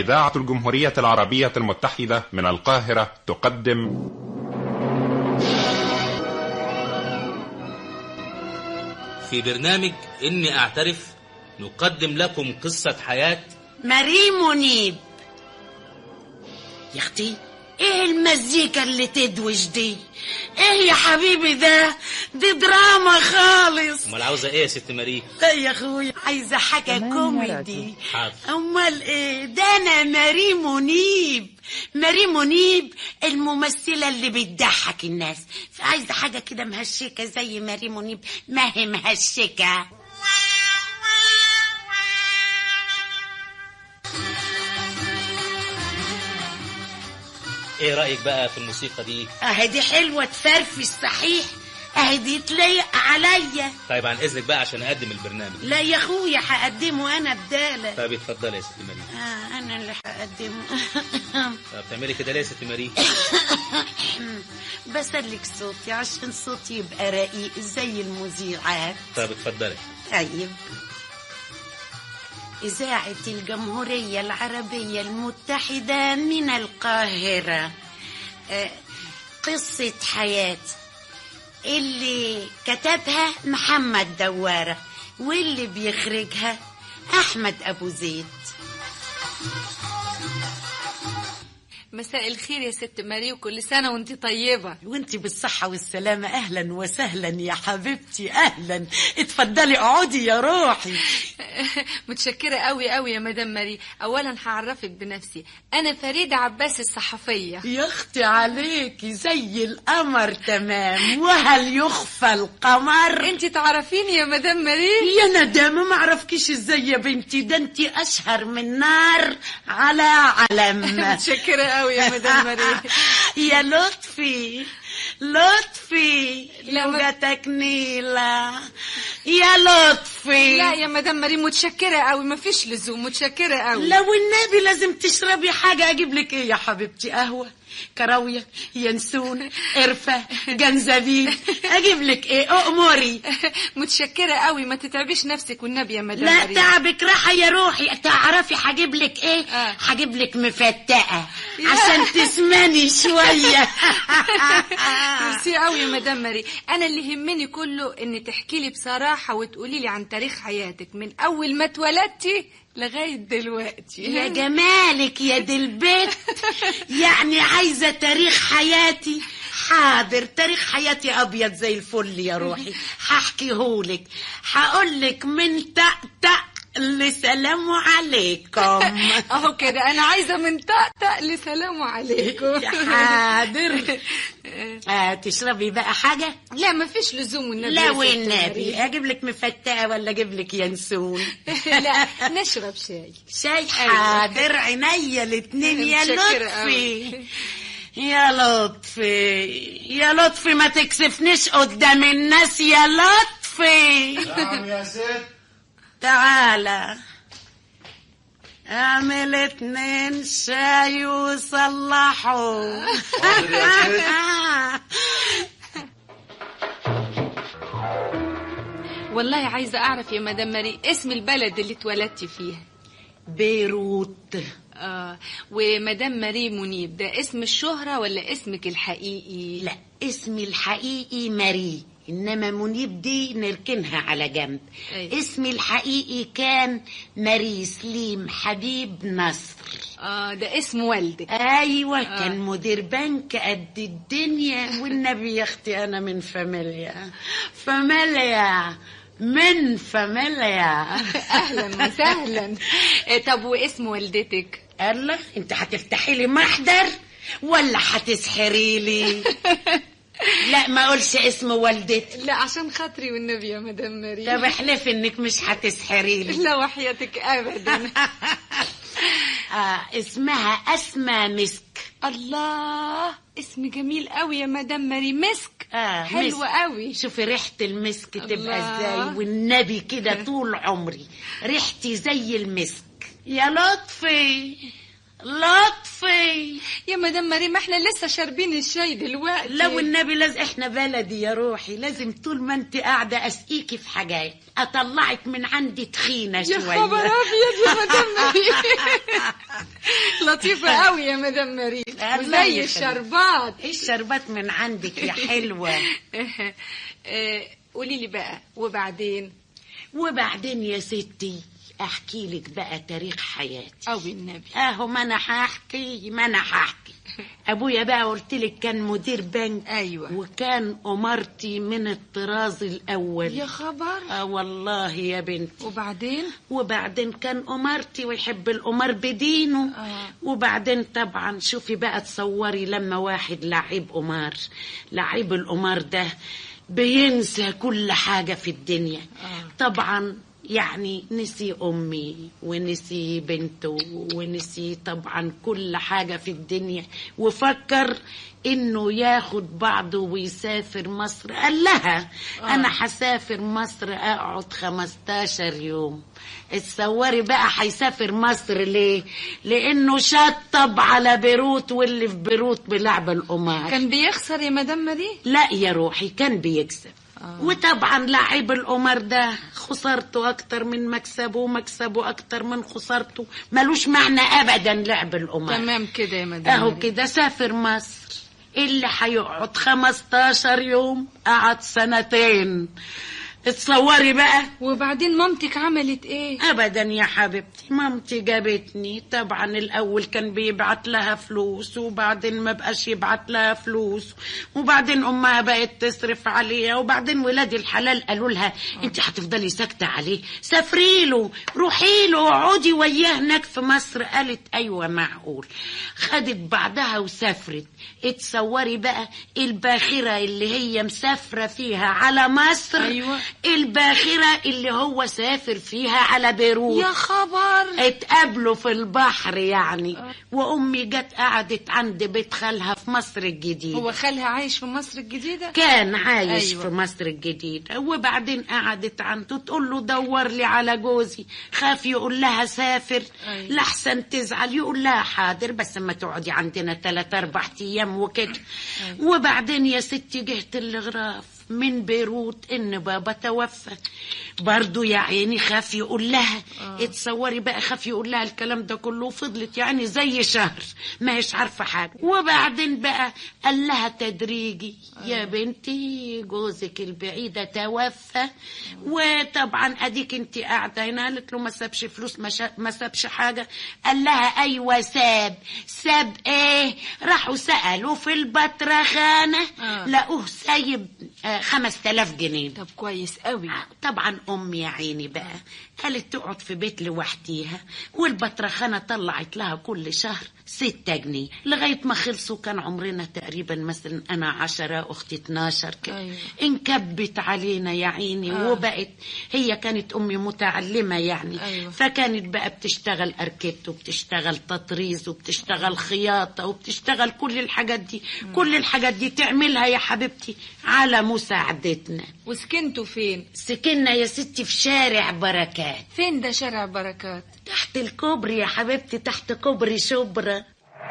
إذاعة الجمهورية العربية المتحدة من القاهرة تقدم في برنامج إني أعترف نقدم لكم قصة حياة مريم منيب يا اختي ايه المزيكا اللي تدوش دي ايه يا حبيبي ده دي دراما خالص أمال عاوزة إيه يا ست ماري؟ لا يا اخويا عايزه حاجه كوميدي حاضر. امال ايه ده انا ماري منيب ماري منيب الممثله اللي بتضحك الناس فعايزه حاجه كده مهشكه زي ماري منيب ما هي مهشكه إيه رأيك بقى في الموسيقى دي؟ اهي دي حلوه تفرفش صحيح اهي دي تليق عليا طيب عن إذنك بقى عشان أقدم البرنامج لا يا اخويا هقدمه انا بدالك طيب اتفضلي يا ست ماري آه انا اللي هقدمه طب بتعملي كده ليه يا ست ماري؟ بسلك صوتي عشان صوتي يبقى رقيق زي المذيعات طب اتفضلي طيب إذاعة الجمهورية العربية المتحدة من القاهرة آه، قصة حياتي اللي كتبها محمد دوارة واللي بيخرجها أحمد أبو زيد مساء الخير يا ست ماري وكل سنة وانت طيبة وانت بالصحة والسلامة أهلا وسهلا يا حبيبتي أهلا اتفضلي اقعدي يا روحي متشكرة قوي قوي يا مدام ماري أولا هعرفك بنفسي أنا فريدة عباس الصحفية يا اختي عليكي زي القمر تمام وهل يخفى القمر انت تعرفيني يا مدام ماري يا ندامة ما اعرفكيش ازاي يا بنتي ده انت اشهر من نار على علم متشكرة قوي يا مدام ماري يا لطفي لطفي لا، ما- لغتك نيلة يا لطفي لا يا مدام ماري متشكرة قوي مفيش لزوم متشكرة قوي لو النبي لازم تشربي حاجة أجيب لك إيه يا حبيبتي قهوة كراوية ينسون قرفة جنزبيل أجيب لك إيه أؤمري متشكرة قوي ما تتعبيش نفسك والنبي يا مدام لا ماري تعبك راحة يا روحي تعرفي هجيب لك إيه آه. هجيب لك مفتقة عشان تسمني شوية ميرسي قوي يا مدام ماري انا اللي يهمني كله ان تحكي لي بصراحه وتقولي لي عن تاريخ حياتك من اول ما اتولدتي لغايه دلوقتي يا جمالك يا دي البيت يعني عايزة تاريخ حياتي حاضر تاريخ حياتي أبيض زي الفل يا روحي هحكيهولك هقولك من تأتأ لسلام عليكم اهو كده انا عايزه من طقطق لسلام عليكم حاضر آه تشربي بقى حاجة لا مفيش لزوم والنبي لا يا ست والنبي ماري. أجيب لك مفتقة ولا أجيب لك ينسون لا نشرب شاي شاي حاضر عينيا الاتنين يا متشكرة لطفي يا لطفي يا لطفي ما تكسفنيش قدام الناس يا لطفي نعم يا ست تعالى اعمل اتنين شاي وصلحوا حاضر يا والله عايزه اعرف يا مدام ماري اسم البلد اللي اتولدتي فيها بيروت اه ومدام ماري منيب ده اسم الشهره ولا اسمك الحقيقي لا اسمي الحقيقي ماري انما منيب دي نركنها على جنب أيوة. اسمي الحقيقي كان ماري سليم حبيب نصر اه ده اسم والدك ايوه كان مدير بنك قد الدنيا والنبي يا اختي انا من فاميليا فاميليا من فاميليا اهلا وسهلا إيه، طب واسم والدتك الله انت هتفتحي لي محضر ولا هتسحري لي لا ما اقولش اسم والدتي لا عشان خاطري والنبي يا مدام ماري طب احلفي انك مش هتسحري لي لا وحياتك ابدا آه اسمها اسمى مسك الله اسم جميل قوي يا مدام ماري مسك آه حلو مسك. قوي شوفي ريحة المسك تبقى الله. ازاي والنبي كده طول عمري ريحتي زي المسك يا لطفي لطفي يا مدام ماري ما احنا لسه شاربين الشاي دلوقتي لو النبي لازم احنا بلدي يا روحي لازم طول ما انت قاعده اسقيكي في حاجات اطلعك من عندي تخينه يا شويه خبر ابيض يا مدام ماري لطيفه قوي يا مدام ماري الله وزي يخليك. الشربات ايه الشربات من عندك يا حلوه آه، قولي لي بقى وبعدين وبعدين يا ستي احكي لك بقى تاريخ حياتي او النبي اهو ما انا هحكي ما انا هحكي ابويا بقى قلت لك كان مدير بنك أيوة. وكان امارتي من الطراز الاول يا خبر اه والله يا بنتي وبعدين وبعدين كان أمارتي ويحب الأمار بدينه آه. وبعدين طبعا شوفي بقى تصوري لما واحد لعيب أمار لعيب الأمار ده بينسى كل حاجة في الدنيا آه. طبعا يعني نسي أمي ونسي بنته ونسي طبعا كل حاجة في الدنيا وفكر إنه ياخد بعضه ويسافر مصر قال لها آه. أنا هسافر مصر أقعد 15 يوم اتصوري بقى هيسافر مصر ليه لأنه شطب على بيروت واللي في بيروت بلعب القمار كان بيخسر يا مدام ماري لا يا روحي كان بيكسب آه. وطبعا لعيب القمر ده خسارته اكتر من مكسبه ومكسبه اكتر من خسارته ملوش معنى ابدا لعب القمر تمام كده يا مدام اهو ماري. كده سافر مصر اللي هيقعد 15 يوم قعد سنتين اتصوري بقى وبعدين مامتك عملت ايه ابدا يا حبيبتي مامتي جابتني طبعا الاول كان بيبعت لها فلوس وبعدين ما بقاش يبعت لها فلوس وبعدين امها بقت تصرف عليها وبعدين ولاد الحلال قالوا لها انت هتفضلي ساكته عليه سافري له روحي له اقعدي وياه هناك في مصر قالت ايوه معقول خدت بعدها وسافرت اتصوري بقى الباخره اللي هي مسافره فيها على مصر أيوة. الباخرة اللي هو سافر فيها على بيروت يا خبر اتقابلوا في البحر يعني وأمي جت قعدت عند بيت خالها في مصر الجديدة هو خالها عايش في مصر الجديدة كان عايش أيوة. أيوة. في مصر الجديدة وبعدين قعدت عنده تقول له دور لي على جوزي خاف يقول لها سافر أيوة. لحسن تزعل يقول لها حاضر بس ما تقعدي عندنا ثلاث أربع أيام وكده وبعدين يا ستي جه الغراف من بيروت ان بابا توفى برضو يا عيني خاف يقول لها اتصوري بقى خاف يقول لها الكلام ده كله فضلت يعني زي شهر ما هيش عارفه حاجه وبعدين بقى قال لها تدريجي يا بنتي جوزك البعيده توفى وطبعا اديك انت قاعده هنا قالت له ما سابش فلوس ما, شا... ما سابش حاجه قال لها ايوه ساب ساب ايه راحوا سالوا في البطرخانه آه. لقوه سايب آه خمس تلاف جنيه طب كويس قوي طبعا امي يا عيني بقى قالت تقعد في بيت لوحديها والبطرخانه طلعت لها كل شهر ستة جنيه لغاية ما خلصوا كان عمرنا تقريبا مثلا أنا عشرة أختي 12 كده أيوة. انكبت علينا يا عيني آه. وبقت هي كانت أمي متعلمة يعني أيوة. فكانت بقى بتشتغل أركيت وبتشتغل تطريز وبتشتغل خياطة وبتشتغل كل الحاجات دي كل الحاجات دي تعملها يا حبيبتي على مساعدتنا وسكنتوا فين سكننا يا ستي في شارع بركات فين ده شارع بركات تحت الكوبري يا حبيبتي تحت كوبري شبرا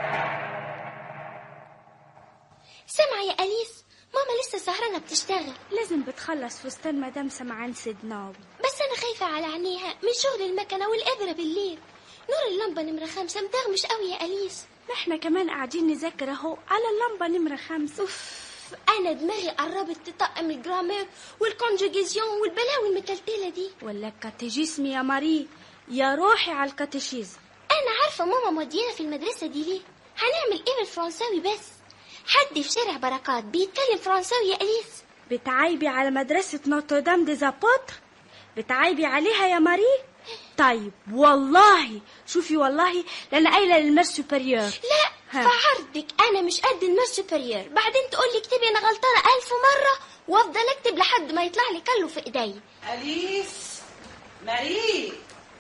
سامعة يا أليس ماما لسه سهرانة بتشتغل لازم بتخلص فستان مدام سمعان سيدناوي بس أنا خايفة على عينيها من شغل المكنة والإبرة بالليل نور اللمبة نمرة خمسة مدغمش قوي يا أليس احنا كمان قاعدين نذاكر اهو على اللمبة نمرة خمسة أوف أنا دماغي قربت تطقم الجرامير والكونجوجيزيون والبلاوي المتلتلة دي ولا الكاتيجيسم يا ماري يا روحي على الكاتيشيزم أنا عارفة ماما مودينا في المدرسة دي ليه هنعمل إيه بالفرنساوي بس حد في شارع بركات بيتكلم فرنساوي يا أليس بتعايبي على مدرسة نوتردام دي زابوتر بتعايبي عليها يا ماري طيب والله شوفي والله لأن قايلة للمير سوبريور لا ها. في عرضك أنا مش قد المير سوبريور بعدين تقولي اكتبي أنا غلطانة ألف مرة وأفضل أكتب لحد ما يطلع لي كله في إيديا أليس ماري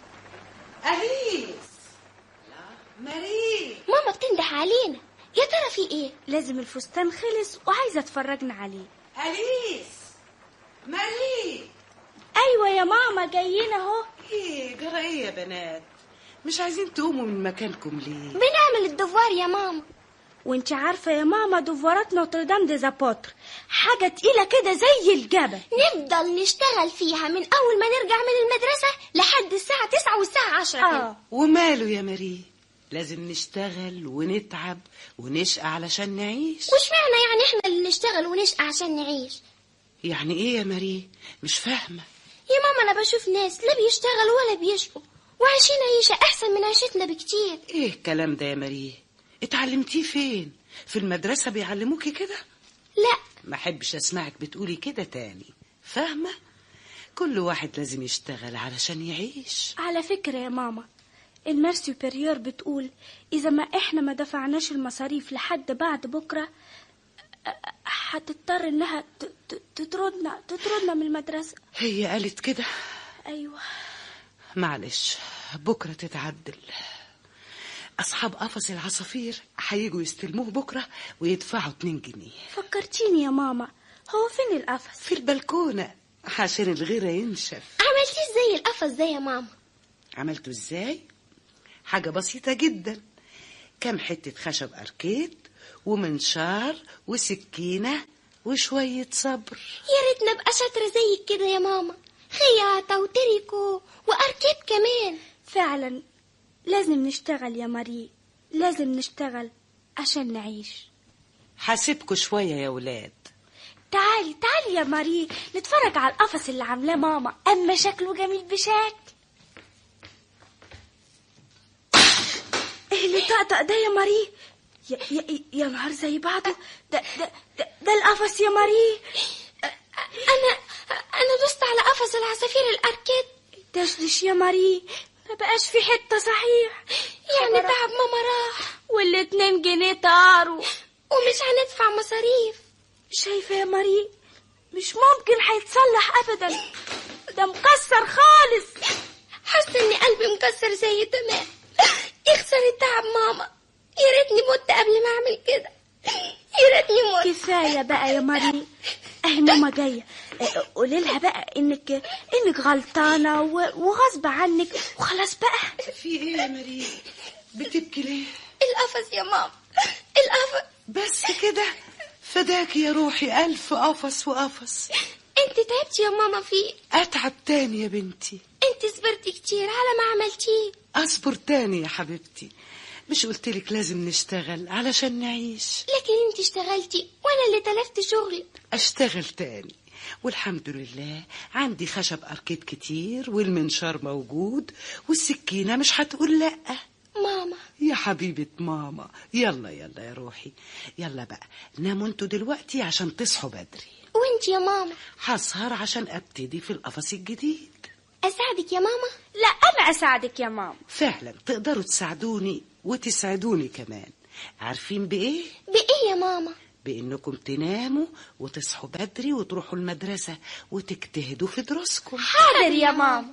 أليس لا ماري ماما بتنده علينا يا ترى في ايه لازم الفستان خلص وعايزة اتفرجنا عليه أليس ماري أيوة يا ماما جايين اهو إيه جرى إيه يا بنات مش عايزين تقوموا من مكانكم ليه بنعمل الدفوار يا ماما وانت عارفة يا ماما دوفارات نوتردام دي زابوتر حاجة تقيلة كده زي الجبل نفضل نشتغل فيها من أول ما نرجع من المدرسة لحد الساعة تسعة والساعة عشرة كده. اه وماله يا ماري لازم نشتغل ونتعب ونشقى علشان نعيش وش معنى يعني احنا اللي نشتغل ونشقى عشان نعيش يعني ايه يا ماري مش فاهمة يا ماما أنا بشوف ناس لا بيشتغلوا ولا بيشقوا وعايشين عيشة أحسن من عيشتنا بكتير ايه الكلام ده يا ماري اتعلمتيه فين في المدرسة بيعلموكي كده لا ما احبش اسمعك بتقولي كده تاني فاهمة كل واحد لازم يشتغل علشان يعيش على فكرة يا ماما المير سوبريور بتقول إذا ما إحنا ما دفعناش المصاريف لحد بعد بكرة أ- أ- هتضطر إنها ت- ت- تطردنا تطردنا من المدرسة هي قالت كده أيوة معلش بكرة تتعدل أصحاب قفص العصافير هيجوا يستلموه بكرة ويدفعوا اتنين جنيه فكرتيني يا ماما هو فين القفص في البلكونة عشان الغيرة ينشف عملتيش زي القفص ده يا ماما عملته ازاي حاجة بسيطة جدا كام حتة خشب أركيد ومنشار وسكينة وشوية صبر يا ريت نبقى شاطرة زيك كده يا ماما خياطة وتريكو وأركيب كمان فعلا لازم نشتغل يا ماري لازم نشتغل عشان نعيش حاسبكوا شوية يا ولاد تعالي تعالي يا ماري نتفرج على القفص اللي عاملاه ماما اما شكله جميل بشكل ايه اللي طقطق ده يا ماري يا, يا, يا نهار زي بعضه ده ده ده, ده القفص يا ماري أنا أنا دوست على قفص العصافير الأركيد دشدش يا ماري ما بقاش في حته صحيح يعني تعب ماما راح والاتنين جنيه طاروا ومش هندفع مصاريف شايفه يا ماري مش ممكن هيتصلح ابدا ده مكسر خالص حاسة إن قلبي مكسر زي تمام يخسر التعب ماما يا ريتني مت قبل ما أعمل كده يا ريتني مت كفايه بقى يا ماري اهي ماما جايه اه، قولي لها بقى انك انك غلطانه و- وغصب عنك وخلاص بقى في ايه يا مريم بتبكي ليه القفص يا ماما القفص بس كده فداك يا روحي ألف قفص وقفص انت تعبتي يا ماما فيه أتعب تاني يا بنتي انت صبرتي كتير على ما عملتيه أصبر تاني يا حبيبتي مش قلتلك لازم نشتغل علشان نعيش لكن انت اشتغلتي وانا اللي تلفت شغلي أشتغل تاني والحمد لله عندي خشب أركيد كتير والمنشار موجود والسكينة مش هتقول لأ ماما يا حبيبة ماما يلا يلا يا روحي يلا بقى ناموا انتوا دلوقتي عشان تصحوا بدري وانت يا ماما هسهر عشان ابتدي في القفص الجديد اساعدك يا ماما لا انا اساعدك يا ماما فعلا تقدروا تساعدوني وتسعدوني كمان عارفين بإيه؟ بايه يا ماما بإنكم تناموا وتصحوا بدري وتروحوا المدرسة وتجتهدوا في دروسكم حاضر يا ماما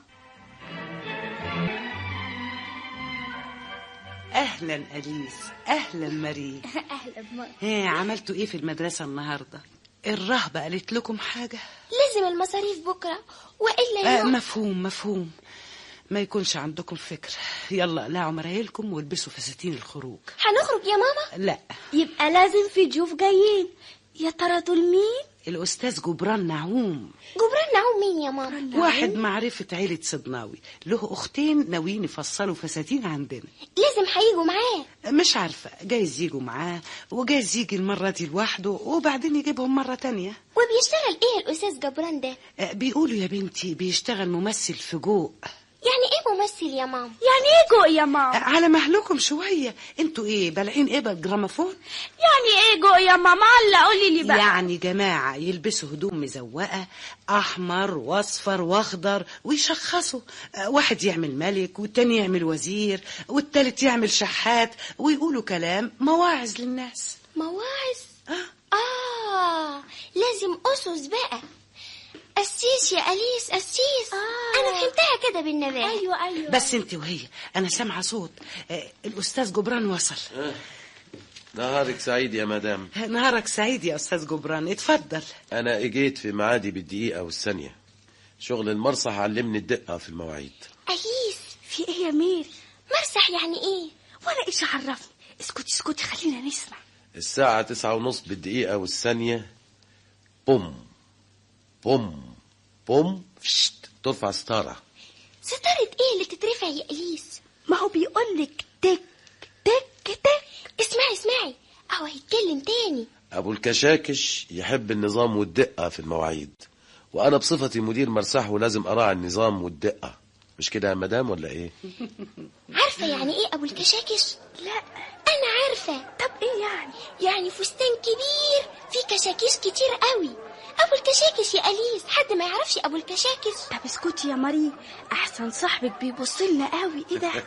أهلا أليس أهلا مريم اهلا بماما ها عملتوا إيه في المدرسة النهاردة؟ الرهبة قالت لكم حاجة؟ لازم المصاريف بكره والا آه يوم مفهوم مفهوم ما يكونش عندكم فكر يلا قلعوا مرايلكم والبسوا فساتين الخروج هنخرج يا ماما لا يبقى لازم في ضيوف جايين يا ترى دول مين الأستاذ جبران نعوم جبران نعوم مين يا ماما واحد معرفة عيلة صدناوي له أختين ناويين يفصلوا فساتين عندنا لازم هيجوا معاه مش عارفة جايز يجوا معاه وجايز يجي المرة دي لوحده وبعدين يجيبهم مرة تانية وبيشتغل ايه الاستاذ جبران ده آه، بيقولوا يا بنتي بيشتغل ممثل في جو يعني ايه ممثل يا ماما يعني ايه جو يا آه، ماما على مهلكم شوية انتوا ايه بلعين ايه بالجراموفون يعني ايه جو يا ماما هلا قولي لي بقى يعني جماعة يلبسوا هدوم مزوقة أحمر وأصفر وأخضر ويشخصوا آه، واحد يعمل ملك والتاني يعمل وزير والتالت يعمل شحات ويقولوا كلام مواعظ للناس مواعظ آه. اه لازم اسس بقى قسيس يا اليس قسيس آه. انا فهمتها كده بالنبات ايوه ايوه بس انت وهي أنا سامعة صوت آه، الأستاذ جبران وصل نهارك سعيد يا مدام نهارك سعيد يا أستاذ جبران اتفضل أنا إجيت في معادي بالدقيقة والثانية شغل المرصح علمني الدقة في المواعيد اليس في ايه يا ميري مرسح يعني ايه وانا ايش عرفني اسكتي اسكتي خلينا نسمع الساعة تسعة ونص بالدقيقة والثانية بوم بوم بوم فشت ترفع ستارة ستارة ايه اللي تترفع يا اليس ما هو بيقولك تك تك تك اسمعي اسمعي اهو هيتكلم تاني أبو الكشاكش يحب النظام والدقة في المواعيد وأنا بصفتي مدير مرسح ولازم أراعي النظام والدقة مش كده يا مدام ولا إيه؟ عارفة يعني ايه ابو الكشاكش لا انا عارفة طب ايه يعني يعني فستان كبير فيه كشاكيش كتير قوي ابو الكشاكش يا اليس حد ما يعرفش ابو الكشاكش طب اسكتي يا ماري احسن صاحبك بيبص لنا قوي ايه ده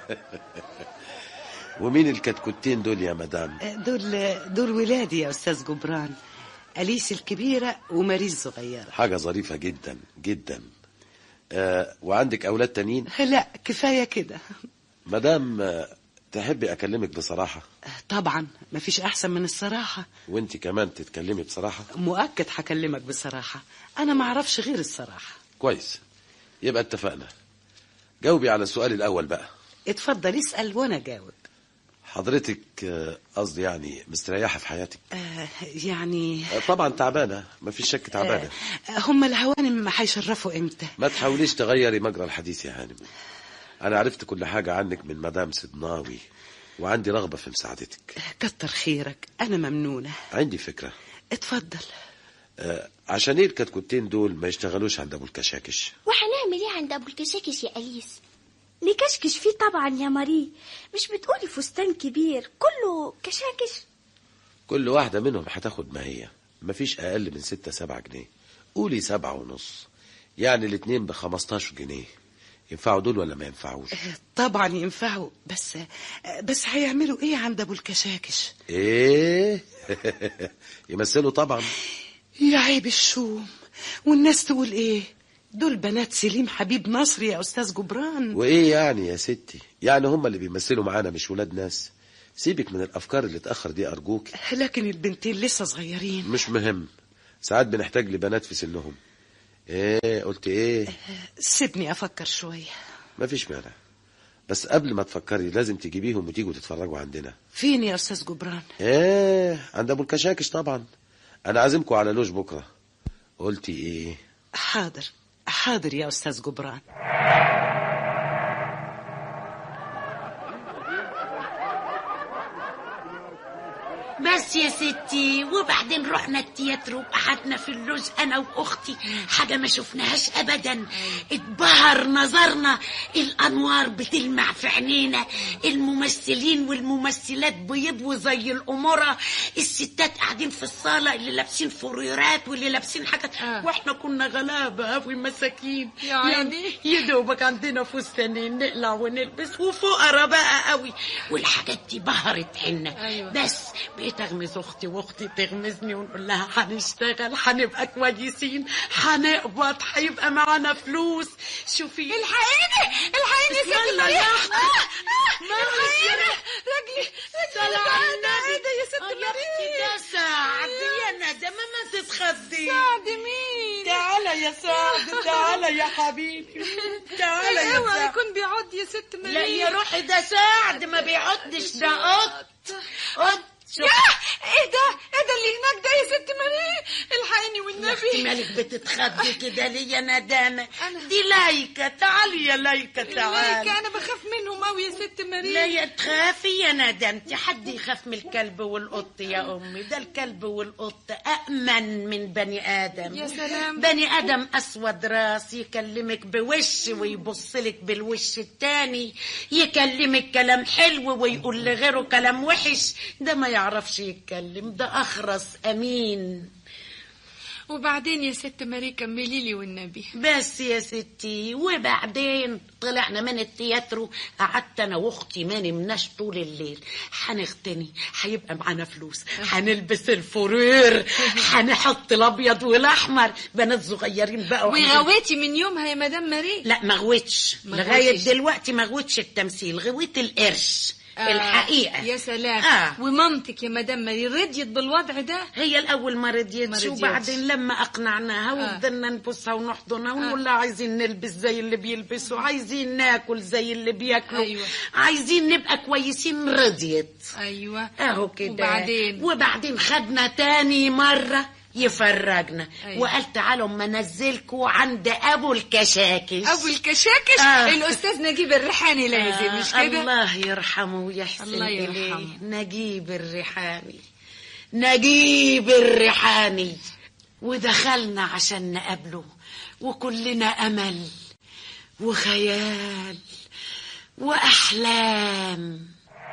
ومين الكتكوتين دول يا مدام؟ دول دول ولادي يا استاذ جبران اليس الكبيره وماريس الصغيره حاجة ظريفة جدا جدا آه وعندك أولاد تانيين؟ لا كفايه كده مدام آه، تحبي أكلمك بصراحة طبعا مفيش احسن من الصراحه وانت كمان تتكلمي بصراحة مؤكد هكلمك بصراحه انا ما اعرفش غير الصراحه كويس يبقى اتفقنا جاوبي على السؤال الأول بقى اتفضل اسال وانا جاوب حضرتك آه، قصدي يعني مستريحة في حياتك آه يعني آه، طبعا تعبانة مفيش شك تعبانة آه هم الهوانم ما هيشرفوا امتى ما تحاوليش تغيري مجرى الحديث يا هانم أنا عرفت كل حاجة عنك من مدام صدناوي وعندي رغبة في مساعدتك كتر خيرك انا ممنونه عندي فكرة اتفضل آه، عشان ايه الكتكوتين دول ما يشتغلوش عند ابو الكشاكش وهنعمل ايه عند ابو الكشاكش يا اليس نكشكش فيه طبعا يا ماري مش بتقولي فستان كبير كله كشاكش كل واحدة منهم هتاخد ما هي مفيش اقل من ستة سبعة جنيه قولي سبعة ونص يعني الاتنين بخمستاشر جنيه ينفعوا دول ولا ما ينفعوش طبعا ينفعوا بس بس هيعملوا ايه عند ابو الكشاكش ايه يمثلوا طبعا يا عيب الشوم والناس تقول ايه دول بنات سليم حبيب نصر يا استاذ جبران وايه يعني يا ستي يعني هم اللي بيمثلوا معانا مش ولاد ناس سيبك من الافكار اللي اتاخر دي ارجوك لكن البنتين لسه صغيرين مش مهم ساعات بنحتاج لبنات في سنهم ايه قلت ايه سيبني افكر شويه مفيش مانع بس قبل ما تفكري لازم تجيبيهم وتيجوا تتفرجوا عندنا فين يا استاذ جبران ايه عند ابو الكشاكش طبعا انا عازمكم على لوج بكره قلتي ايه حاضر حاضر يا استاذ جبران بس يا ستي وبعدين رحنا التياترو وقعدنا في اللوج انا واختي حاجه ما شفناهاش ابدا اتبهر نظرنا الانوار بتلمع في عينينا الممثلين والممثلات بيضوا زي الاموره الستات قاعدين في الصاله اللي لابسين فريرات واللي لابسين حاجات واحنا كنا غلابه قوي مساكين يا عيني. يا دوبك عندنا فستانين نقلع ونلبس وفقرا بقى قوي والحاجات دي بهرت عنا أيوة. بس بقيت اغمز اختي واختي تغمزني ونقول لها هنشتغل هنبقى كويسين هنقبض هيبقى معانا فلوس شوفي الحقيني الحقيني يا ست يلا مريم يا آه، أختي. آه، مالك يا الحقيني رب؟ رجلي صلى رجلي على تعالى، النبي ايه ده يا ست آه، يا اختي مريم ده سعد يا ندى ما تتخضي سعد مين تعالى يا سعد تعالى يا حبيبي تعالى يا اوعى سعد يكون بيعض يا ست مريم لا يا روحي ده سعد ما بيعضش ده قط قط شوف يا ايه ده ايه ده اللي هناك ده يا ست مريم الحقيني يا اختي والنبي مالك بتتخضي كده ليه يا ندامة أنا- دي لايكة تعالي يا لايكة ليك تعالي انا بخاف منهم قوي يا ست مريم لا يا تخافي يا ندمتي حد يخاف من الكلب والقط يا امي ده الكلب والقط امن من بني ادم يا سلام. بني ادم اسود راس يكلمك بوش ويبصلك بالوش التاني يكلمك كلام حلو ويقول لغيره كلام وحش ده ما يعرفش يتكلم ده اخرس امين وبعدين يا ست مريم كملي لي والنبي بس يا ستي وبعدين طلعنا من التياترو قعدت انا واختي ما نمناش طول الليل هنغتني هيبقى معانا فلوس هنلبس الفرير هنحط الابيض والاحمر بنات صغيرين بقى وعندنا- وغويتي من يومها يا مدام مريم لا ما غويتش ما لغايه غويتش. دلوقتي ما غويتش التمثيل غويت القرش آه، الحقيقة يا سلام آه. ومامتك يا مدام ماري رضيت بالوضع ده هي الاول ما ما رضيتش رضيتش. وبعدين لما اقنعناها آه. وفضلنا نبوسها ونحضنها ونقول لها عايزين نلبس زي اللي بيلبسوا عايزين ناكل زي اللي بياكلوا أيوة. عايزين نبقى كويسين رضيت ايوه اهو كده وبعدين وبعدين خدنا تاني مرة يفرجنا أيوة. وقال تعالوا اما انزلكوا عند ابو الكشاكش ابو الكشاكش آه. الاستاذ نجيب الريحاني لازم مش آه، كده الله يرحمه ويحسن الله إليه يرحمه. نجيب الريحاني نجيب الريحاني ودخلنا عشان نقابله وكلنا أمل وخيال وأحلام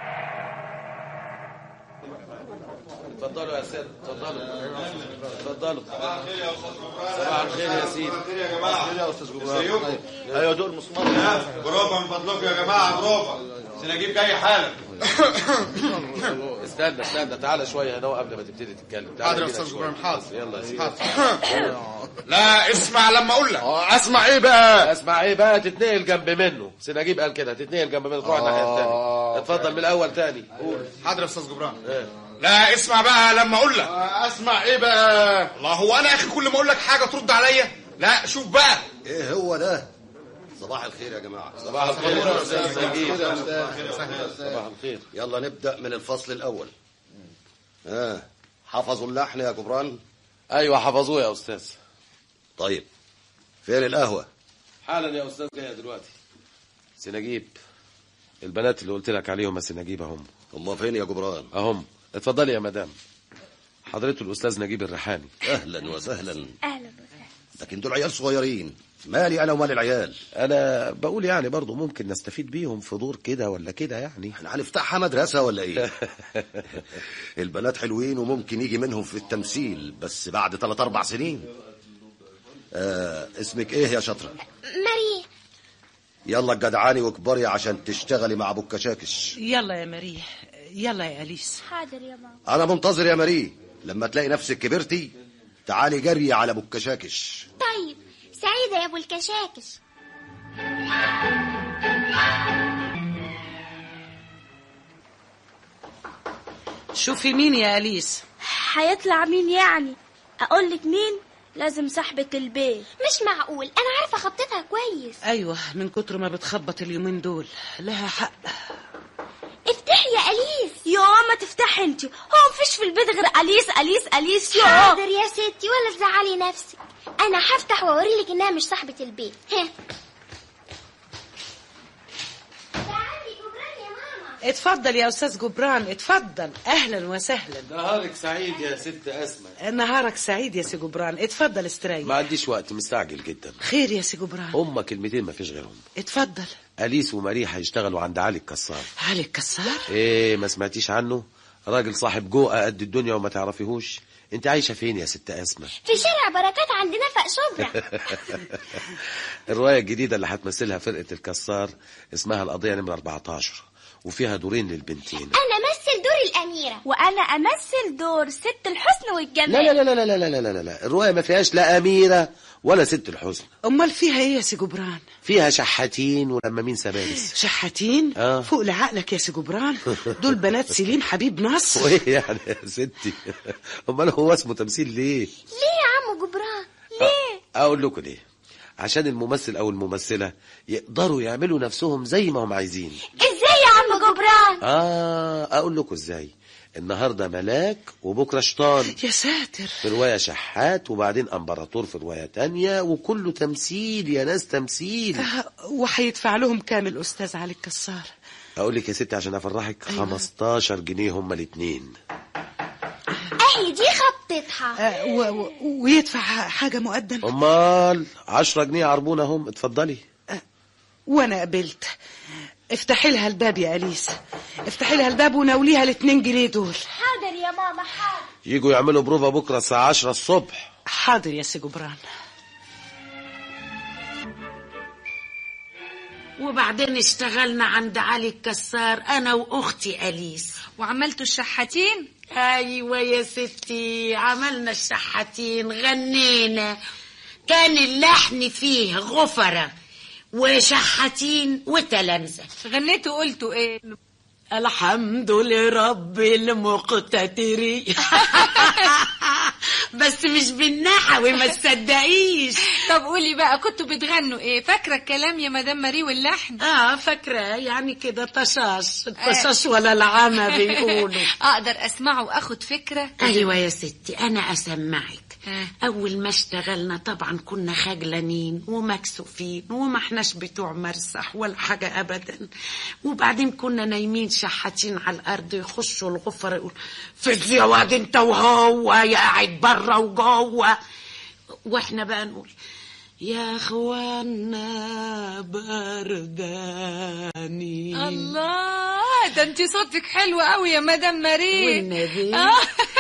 اتفضلوا يا سيد اتفضلوا اتفضلوا صباح الخير يا سيدي يا جماعه يا استاذ جبران ازيكم؟ ايوه دور مسمار بروفا من فضلكم يا جماعه بروفا سنجيب جاي حالا استنى استنى تعالى شويه هنا قبل ما تبتدي تتكلم تعالى حاضر يا بينا استاذ شوية. جبران حاضر يلا يا سيدي حاضر لا اسمع لما اقول لك اه اسمع ايه بقى اسمع ايه بقى تتنقل جنب منه سنجيب قال كده تتنقل جنب منه تروح الناحيه الثانيه آه. اتفضل من الاول تاني قول حاضر يا استاذ جبران لا اسمع بقى لما اقول لك آه، اسمع ايه بقى الله هو انا يا اخي كل ما اقول لك حاجه ترد عليا لا شوف بقى ايه هو ده صباح الخير يا جماعه صباح الخير يا استاذ نجيب يا استاذ صباح الخير يلا نبدا من الفصل الاول ها حفظوا اللحن يا جبران ايوه حفظوه يا استاذ طيب فين القهوه حالا يا استاذ جايه دلوقتي سنجيب البنات اللي قلت لك عليهم يا سنجيب اهم هم فين يا جبران اهم اتفضلي يا مدام حضرته الاستاذ نجيب الريحاني اهلا وسهلا اهلا وسهلا لكن دول عيال صغيرين مالي انا ومال العيال انا بقول يعني برضو ممكن نستفيد بيهم في دور كده ولا كده يعني احنا هنفتحها مدرسه ولا ايه البنات حلوين وممكن يجي منهم في التمثيل بس بعد ثلاث اربع سنين آه اسمك ايه يا شطره ماري يلا الجدعاني واكبري عشان تشتغلي مع ابو الكشاكش يلا يا مريح يلا يا أليس حاضر يا ماما انا منتظر يا ماري لما تلاقي نفسك كبرتي تعالي جري على ابو الكشاكش طيب سعيدة يا أبو الكشاكش شوفي مين يا أليس هيطلع مين يعني اقول لك مين لازم صاحبة البيت مش معقول أنا عارفة خطتها كويس أيوة من كتر ما بتخبط اليومين دول لها حق افتحي يا أليس يو ما تفتحي انت هو مفيش في البيت غير اليس اليس اليس يو حاضر يا ستي ولا تزعلي نفسك أنا هفتح وأوريلك إنها مش صاحبة البيت ها تعالي جبران يا ماما اتفضل يا أستاذ جبران اتفضل أهلا وسهلا نهارك سعيد يا ست اسماء نهارك سعيد يا سي جبران اتفضل استريح ما عنديش وقت مستعجل جدا خير يا سي جبران هما كلمتين ما فيش غيرهم اتفضل اليس وماري هيشتغلوا عند علي الكسار علي الكسار ايه ما سمعتيش عنه راجل صاحب جوقة قد الدنيا وما تعرفيهوش انت عايشه فين يا ست اسماء في شارع بركات عند نفق شبرا الروايه الجديده اللي هتمثلها فرقه الكسار اسمها القضيه نمره 14 وفيها دورين للبنتين أنا مثل دور الأميرة وانا امثل دور ست الحسن والجمال لا لا لا لا لا لا لا لا لا الروايه ما فيهاش لا اميره ولا ست الحسن أمال فيها إيه يا سي جبران فيها شحاتين ولمامين سبارس شحاتين آه. فوق لعقلك يا سي جبران دول بنات سليم حبيب نصر وايه يعني يا ستي امال هو اسمه تمثيل ليه ليه يا عم جبران ليه اقول لكم ليه عشان الممثل او الممثله يقدروا يعملوا نفسهم زي ما هم عايزين إزاي يا عم جبران اه اقول لكم ازاي النهارده ملاك وبكره شيطان يا ساتر في روايه شحات وبعدين امبراطور في روايه تانية وكله تمثيل يا ناس تمثيل آه، وهيدفع لهم كام الأستاذ علي الكسار اقول لك يا ستي عشان افرحك 15 جنيه هما الاثنين أهي دي خطتها آه، و- و- ويدفع حاجة مقدم امال 10 جنيه عربونه هم اتفضلي وانا قبلت افتحي لها الباب يا اليس افتحي لها الباب وناوليها الاتنين جنيه دول حاضر يا ماما حاضر يجوا يعملوا بروفا بكره الساعه 10 الصبح حاضر يا سي جبران وبعدين اشتغلنا عند علي الكسار انا واختي اليس وعملتوا الشحاتين ايوه يا ستي عملنا الشحاتين غنينا كان اللحن فيه غفرة وشحاتين وتلامذة غنيتوا قلتوا ايه الحمد لرب المقتدر بس مش بالنحوي ما تصدقيش طب قولي بقى كنتوا بتغنوا ايه فاكره الكلام يا مدام ماري واللحن اه فاكره يعني كده طشاش الطشاش ولا العمى بيقولوا اقدر اسمعه واخد فكره ايوه يا ستي انا اسمعك اول ما اشتغلنا طبعا كنا خجلانين ومكسوفين وما احناش بتوع مرسح ولا حاجه ابدا وبعدين كنا نايمين شحاتين على الارض يخشوا الغفر يقول فز يا واد انت وهو يا قاعد بره وجوه واحنا بقى نقول يا اخوانا برداني الله ده انت صوتك حلو قوي يا مدام ماري والنبي. آه.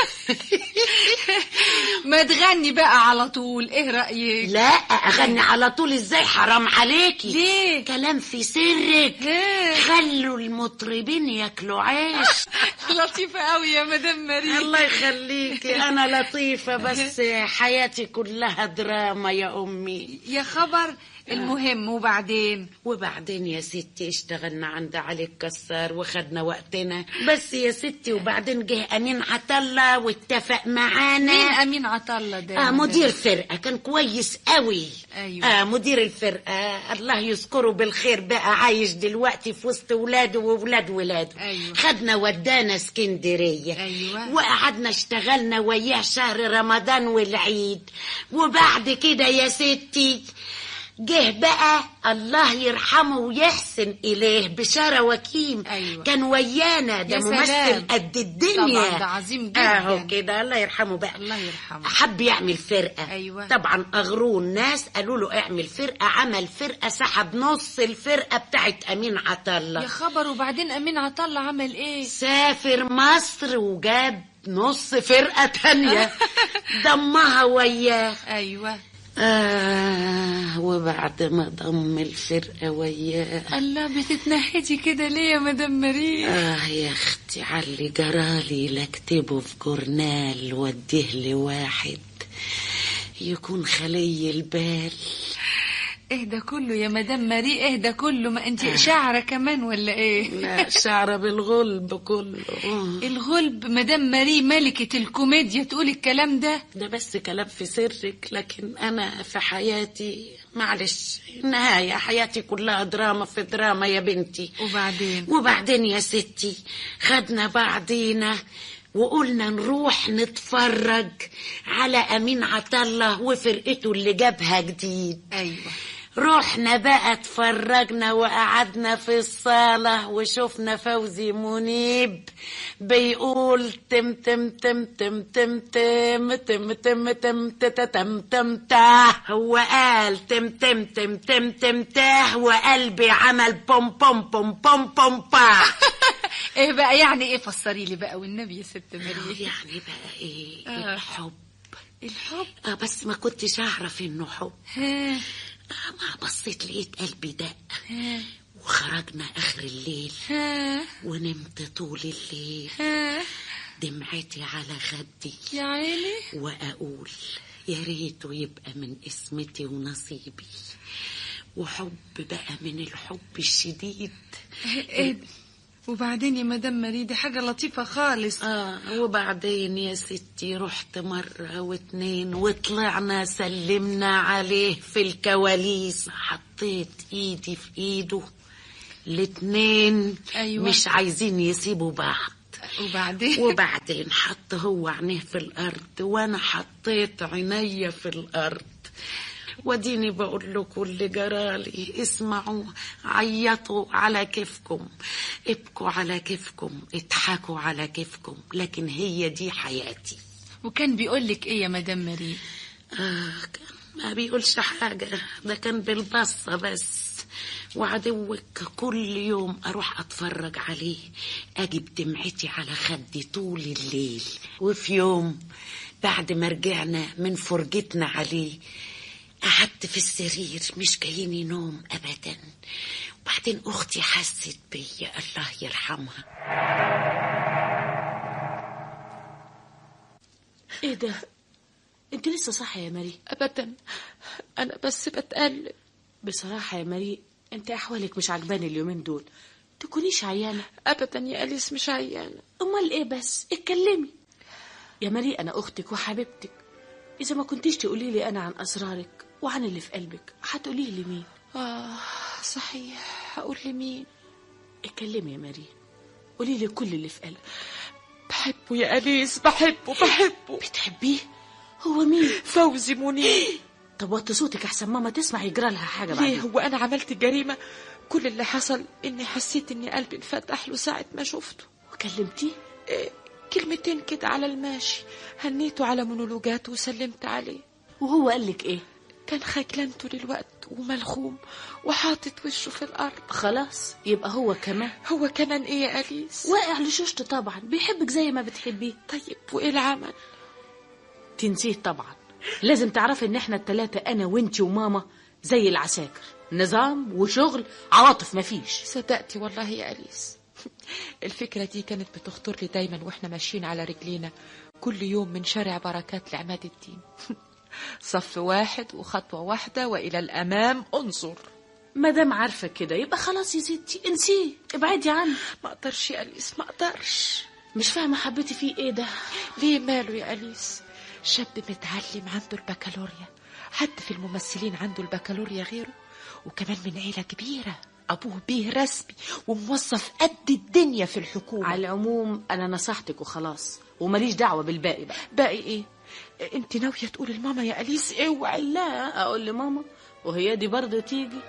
ما تغني بقى على طول ايه رايك لا اغني على طول ازاي حرام عليكي ليه كلام في سرك ليه؟ خلوا المطربين ياكلوا عيش لطيفه قوي يا مدام ماري الله يخليكي انا لطيفه بس حياتي كلها دراما يا امي يا خبر المهم وبعدين وبعدين يا ستي اشتغلنا عند علي الكسار وخدنا وقتنا بس يا ستي وبعدين جه امين عطله واتفق معانا مين امين عطله ده آه مدير فرقة كان كويس قوي أيوة. آه مدير الفرقة الله يذكره بالخير بقى عايش دلوقتي في وسط ولاده وولاد ولاده أيوة. خدنا ودانا اسكندرية أيوة. وقعدنا اشتغلنا وياه شهر رمضان والعيد وبعد كده يا ستي جه بقى الله يرحمه ويحسن إليه بشارة وكيم أيوة. كان ويانا ده يا ممثل سلام. قد الدنيا طبعا ده عظيم جدا. اهو كده الله يرحمه بقى الله يرحمه حب يعمل فرقة أيوة. طبعا أغروه الناس قالوا له اعمل فرقة عمل فرقة سحب نص الفرقة بتاعت أمين عطلة يا خبر وبعدين امين عطله عمل ايه سافر مصر وجاب نص فرقة تانية ضمها وياه ايوه آه وبعد ما ضم الفرقة وياه الله بتتنهدي كده ليه يا مدام ماري آه يا أختي علي جرالي لاكتبه في جورنال وديه لواحد يكون خلي البال اهدى كله يا مدام ماري اهدى كله ما انت شاعره كمان ولا ايه لا شعر بالغلب كله الغلب مدام ماري ملكة الكوميديا تقول الكلام ده ده بس كلام في سرك لكن أنا في حياتي معلش نهاية حياتي كلها دراما في دراما يا بنتي وبعدين وبعدين يا ستي خدنا بعضينا وقلنا نروح نتفرج على أمين عطلة وفرقته اللي جابها جديد ايوه رحنا بقى اتفرجنا وقعدنا في الصالة وشفنا فوزي منيب بيقول تم تم تم تم تم تم تم تم تم تم تم تم تاه هو قال تم تم تم تم تم تاه وقلبي عمل بوم بوم بوم بوم بوم با ايه بقى يعني ايه فسري لي بقى والنبي يا ست ماري يعني بقى ايه آه. الحب الحب اه بس ما كنتش اعرف انه حب ها آه ما بصيت لقيت قلبي دق ها وخرجنا اخر الليل ها ونمت طول الليل ها دمعتي على خدي يا عيني واقول يا ريته يبقى من اسمتي ونصيبي وحب بقى من الحب الشديد ايه وبعدين يا مدام ماري دي حاجة لطيفة خالص اه وبعدين يا ستي رحت مرة واتنين وطلعنا سلمنا عليه في الكواليس حطيت ايدي في ايده الاتنين أيوة. مش عايزين يسيبوا بعض وبعدين وبعدين حط هو عينيه في الارض وانا حطيت عينيا في الارض وديني بقول لكم اللي جرالي اسمعوا عيطوا على كيفكم ابكوا على كيفكم اضحكوا على كيفكم لكن هي دي حياتي وكان بيقول لك ايه يا مدام ماري آه كان ما بيقولش حاجة ده كان بالبصة بس وعدوك كل يوم أروح أتفرج عليه أجيب دمعتي على خدي طول الليل وفي يوم بعد ما رجعنا من فرجتنا عليه قعدت في السرير مش جايني نوم أبدا وبعدين أختي حست بيا الله يرحمها ايه ده انت لسه صاحيه يا ماري ابدا انا بس بتقلب بصراحه يا ماري انت احوالك مش عجباني اليومين دول تكونيش عيانة ابدا يا اليس مش عيانه امال ايه بس اتكلمي يا ماري انا اختك وحبيبتك اذا ما كنتيش تقولي لي انا عن اسرارك وعن اللي في قلبك هتقولي لي مين اه صحيح هقول لمين اتكلمي يا ماري قولي لي كل اللي في قلبك بحبه يا اليس بحبه بحبه بتحبيه هو مين فوزي منير طب وطي صوتك احسن ماما تسمع يجرى لها حاجه ليه بعدين هو انا عملت جريمه كل اللي حصل اني حسيت ان قلبي انفتح له ساعه ما شفته وكلمتيه إيه كلمتين كده على الماشي هنيته على مونولوجاته وسلمت عليه وهو قال لك ايه كان خجلان طول الوقت وملخوم وحاطط وشه في الارض خلاص يبقى هو كمان هو كمان ايه يا اليس واقع لشوشته طبعا بيحبك زي ما بتحبيه طيب وايه العمل تنسيه طبعا لازم تعرفي ان احنا التلاتة انا وانتي وماما زي العساكر نظام وشغل عواطف مفيش صدقتي والله يا أليس الفكرة دي كانت بتخطر لي دايما واحنا ماشيين على رجلينا كل يوم من شارع بركات لعماد الدين صف واحد وخطوة واحدة وإلى الأمام انظر مادام عارفة كده يبقى خلاص يا ستي انسيه ابعدي عنه ما اقدرش يا أليس ما اقدرش مش فاهمة حبيتي فيه ايه ده ليه ماله يا أليس شاب متعلم عنده البكالوريا حد في الممثلين عنده البكالوريا غيره وكمان من عيلة كبيرة أبوه بيه رسمي وموظف قد الدنيا في الحكومة على العموم انا نصحتك وخلاص وماليش دعوة بالباقي بقى باقي إيه انت ناوية تقولي لماما يا أليس اوعي لا اقول لماما وهي دي برضه تيجي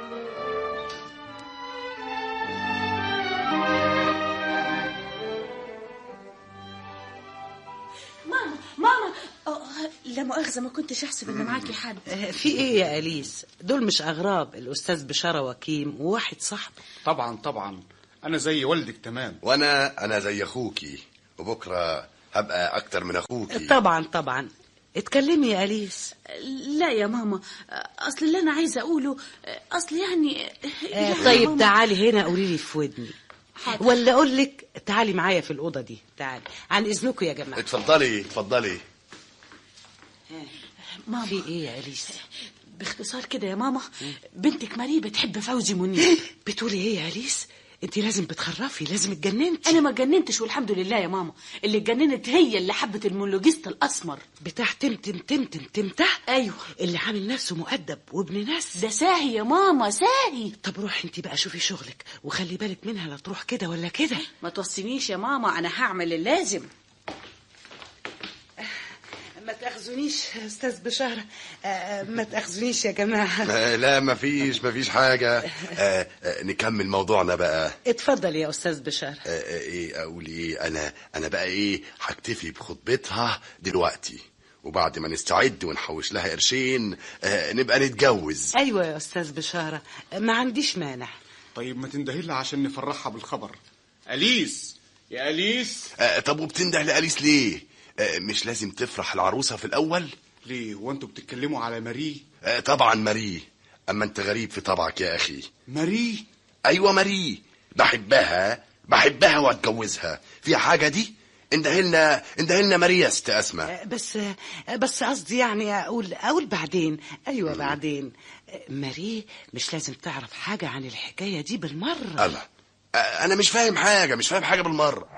ماما ماما أه، لا مؤاخذة ما كنتش احسب ان معاكي حد في ايه يا اليس دول مش اغراب الاستاذ بشاره وكيم وواحد صاحبه طبعا طبعا انا زي والدك تمام وانا انا زي اخوكي وبكره هبقى اكتر من اخوكي طبعا طبعا اتكلمي يا اليس لا يا ماما اصل اللي انا عايزه اقوله اصل يعني آه يعني طيب ماما- تعالي هنا قولي لي في ودني حاضر. ولا اقول لك تعالي معايا في الاوضه دي تعالي عن اذنكم يا جماعه اتفضلي اتفضلي ماما في ايه يا اليس باختصار كده يا ماما بنتك ماري بتحب فوزي منير بتقولي ايه يا اليس انت لازم بتخرفي لازم اتجننتي انا ما اتجننتش والحمد لله يا ماما اللي اتجننت هي اللي حبت المونولوجيست الاسمر بتاع تمتم تمتم تمته ايوه اللي عامل نفسه مؤدب وابن ناس ده ساهي يا ماما ساهي طب روحي انت بقى شوفي شغلك وخلي بالك منها لا تروح كده ولا كده ما توصينيش يا ماما انا هعمل اللازم ما تاخذونيش يا استاذ بشاره آه، ما تاخذونيش يا جماعه آه، لا مفيش مفيش حاجة آه، آه، نكمل موضوعنا بقى اتفضل يا استاذ بشاره آه، آه، ايه اقول ايه انا انا بقى ايه هكتفي بخطبتها دلوقتي وبعد ما نستعد ونحوش لها قرشين آه، نبقى نتجوز ايوه يا استاذ بشاره ما عنديش مانع طيب ما تندهي لها عشان نفرحها بالخبر اليس يا اليس آه، طب وبتنده لأليس ليه آه، مش لازم تفرح العروسة في الأول ليه وانتوا بتتكلموا على ماري آه، طبعا ماري أما أنت غريب في طبعك يا أخي ماري أيوة ماري بحبها بحبها وأتجوزها في حاجة دي اندهلنا اندهلنا ماري يا ست أسماء آه، بس آه، بس قصدي يعني اقول اقول بعدين ايوه بعدين آه، ماري مش لازم تعرف حاجه عن الحكايه دي بالمره الله آه، أنا مش فاهم حاجة مش فاهم حاجة بالمرة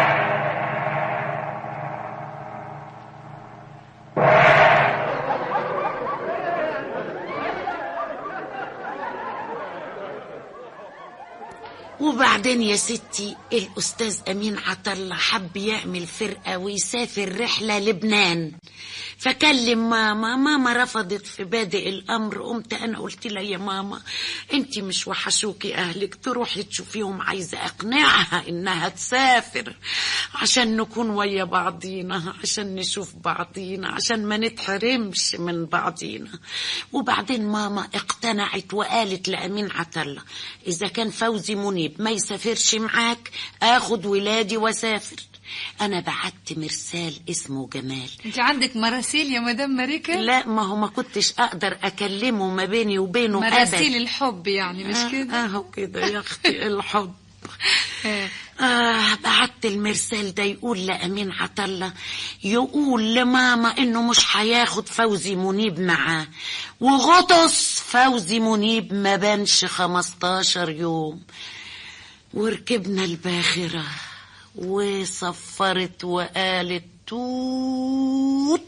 وبعدين يا ستي الأستاذ أمين عطلة حب يعمل فرقة ويسافر رحلة لبنان فكلم ماما ماما رفضت في بادئ الأمر قمت أنا قلت لها يا ماما أنت مش وحشوكي أهلك تروحي تشوفيهم عايزة أقنعها إنها تسافر عشان نكون ويا بعضينا عشان نشوف بعضينا عشان ما نتحرمش من بعضينا وبعدين ماما اقتنعت وقالت لأمين عطلة إذا كان فوزي منيب ما يسافرش معاك آخد ولادي واسافر أنا بعت مرسال اسمه جمال انت عندك مراسيل يا مدام ماريكا لا ما هو ما كنتش أقدر أكلمه ما بيني وبينه مراسيل أبدا الحب يعني مش آه، كده اهو كده يا اختي الحب آه. آه بعت المرسال ده يقول لأمين عطلة يقول لماما إنه مش هياخد فوزي منيب معاه وغطس فوزي منيب ما بانش 15 يوم وركبنا الباخرة وصفرت وقالت توت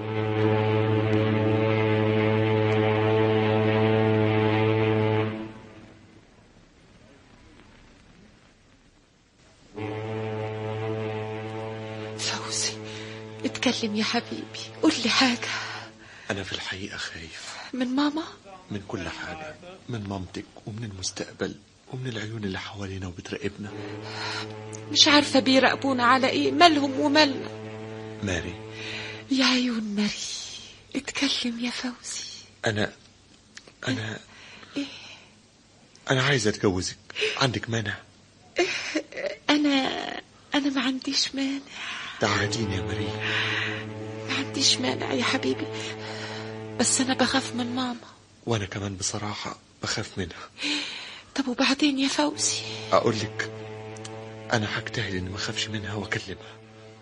فوزي اتكلم يا حبيبي قول لي حاجة أنا في الحقيقة خايف من ماما من كل حاجة من مامتك ومن المستقبل ومن العيون اللي حوالينا وبتراقبنا مش عارفة بيراقبونا على ايه مالهم ومالنا ماري يا عيون ماري اتكلم يا فوزي أنا أنا أنا عايز أتجوزك عندك مانع انا انا ما عنديش مانع تعهديني يا ماري ما عنديش مانع يا حبيبي بس انا بخاف من ماما وأنا كمان بصراحة بخاف منها طب وبعدين يا فوزي أقول لك أنا هجتهد إني ما أخافش منها وأكلمها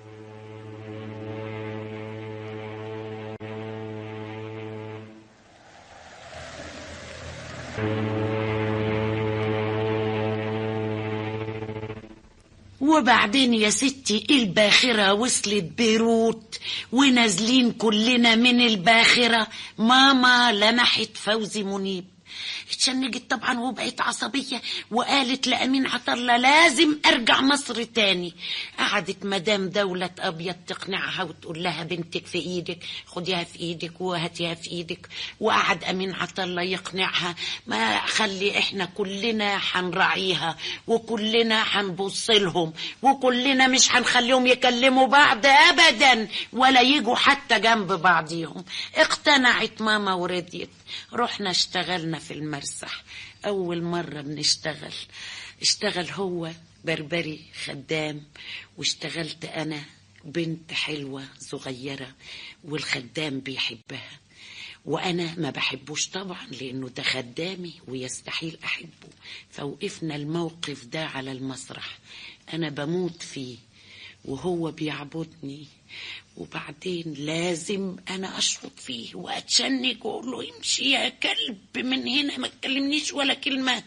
وبعدين يا ستي الباخرة وصلت بيروت ونازلين كلنا من الباخرة ماما لمحت فوزي منيب اتشنجت طبعا وبقت عصبية وقالت لأمين عطلة لازم أرجع مصر تاني قعدت مدام دولة أبيض تقنعها وتقول لها بنتك في إيدك خديها في إيدك وهاتيها في إيدك وقعد أمين عطلة يقنعها ما خلي إحنا كلنا حنراعيها وكلنا حنبص لهم وكلنا مش هنخليهم يكلموا بعض أبدا ولا يجوا حتى جنب بعضيهم اقتنعت ماما ورضيت رحنا اشتغلنا في المرسح أول مرة بنشتغل اشتغل هو بربري خدام واشتغلت أنا بنت حلوة صغيرة والخدام بيحبها وأنا ما بحبوش طبعا لأنه ده خدامي ويستحيل أحبه فوقفنا الموقف ده على المسرح أنا بموت فيه وهو بيعبدني وبعدين لازم انا اشفط فيه واتشنج واقول له امشي يا كلب من هنا ما تكلمنيش ولا كلمه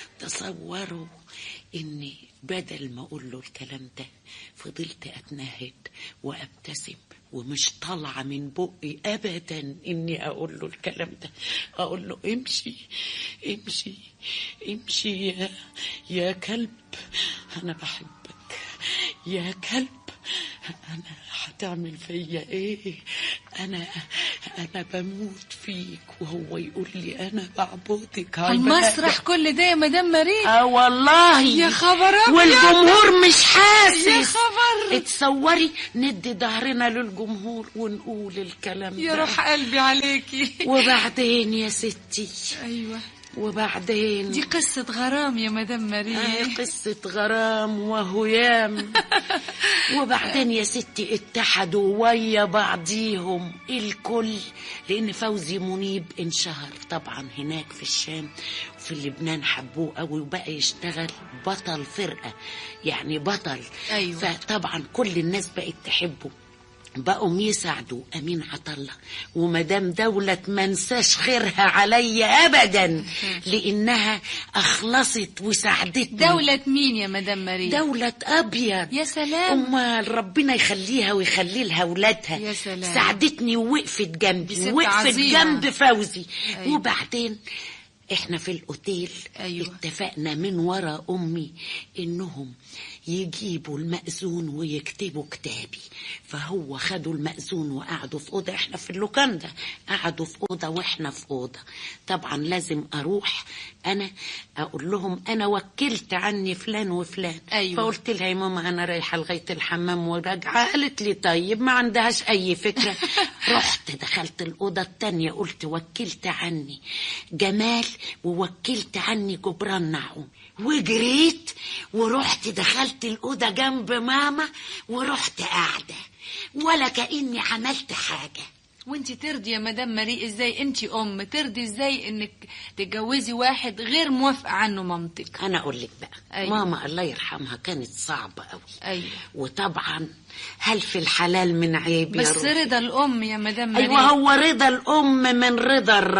تصوروا اني بدل ما اقول له الكلام ده فضلت اتنهد وابتسم ومش طالعه من بقي ابدا اني اقول له الكلام ده اقول له امشي امشي امشي يا يا كلب انا بحبك يا كلب انا هتعمل فيا ايه انا انا بموت فيك وهو يقول لي انا بعبدك على المسرح كل ده يا مدام ماري اه والله يا خبر أبيض. والجمهور مش حاسس يا خبر اتصوري ندي ظهرنا للجمهور ونقول الكلام يا ده روح قلبي عليكي وبعدين يا ستي ايوه وبعدين دي قصة غرام يا مدام ماري آه قصة غرام وهيام وبعدين يا ستي اتحدوا ويا بعضيهم الكل لأن فوزي منيب انشهر طبعا هناك في الشام في لبنان حبوه قوي وبقى يشتغل بطل فرقة يعني بطل أيوة. فطبعا كل الناس بقت تحبه بقوا يساعدوا امين عطله ومدام دولة ما انساش خيرها عليا ابدا لانها اخلصت وساعدتني دولة مين يا مدام ماري دولة ابيض يا سلام امال ربنا يخليها ويخلي لها اولادها يا سلام. ساعدتني ووقفت دي جنبي ست ووقفت عظيمة. جنب فوزي أيوة. وبعدين احنا في الاوتيل أيوة. اتفقنا من ورا امي انهم يجيبوا المأذون ويكتبوا كتابي فهو خدوا المأذون وقعدوا في أوضة احنا في اللوكاندا قعدوا في أوضة واحنا في أوضة طبعا لازم أروح أنا أقول لهم أنا وكلت عني فلان وفلان أيوة. فقلت لها يا ماما أنا رايحة لغاية الحمام وراجعة قالت لي طيب ما عندهاش أي فكرة رحت دخلت الأوضة التانية قلت وكلت عني جمال ووكلت عني جبران نعوم وجريت ورحت دخلت الأوضة جنب ماما ورحت قاعدة ولا كأني عملت حاجة وانت ترضي يا مدام ماري ازاي انت ام ترضي ازاي انك تتجوزي واحد غير موافقه عنه مامتك أنا أقول لك بقى أيوة. ماما الله يرحمها كانت صعبة قوي ايوه وطبعا هل في الحلال من عيب يا بس روحي؟ رضا الام يا مدام ماري أيوة هو رضا الأم من رضا الرب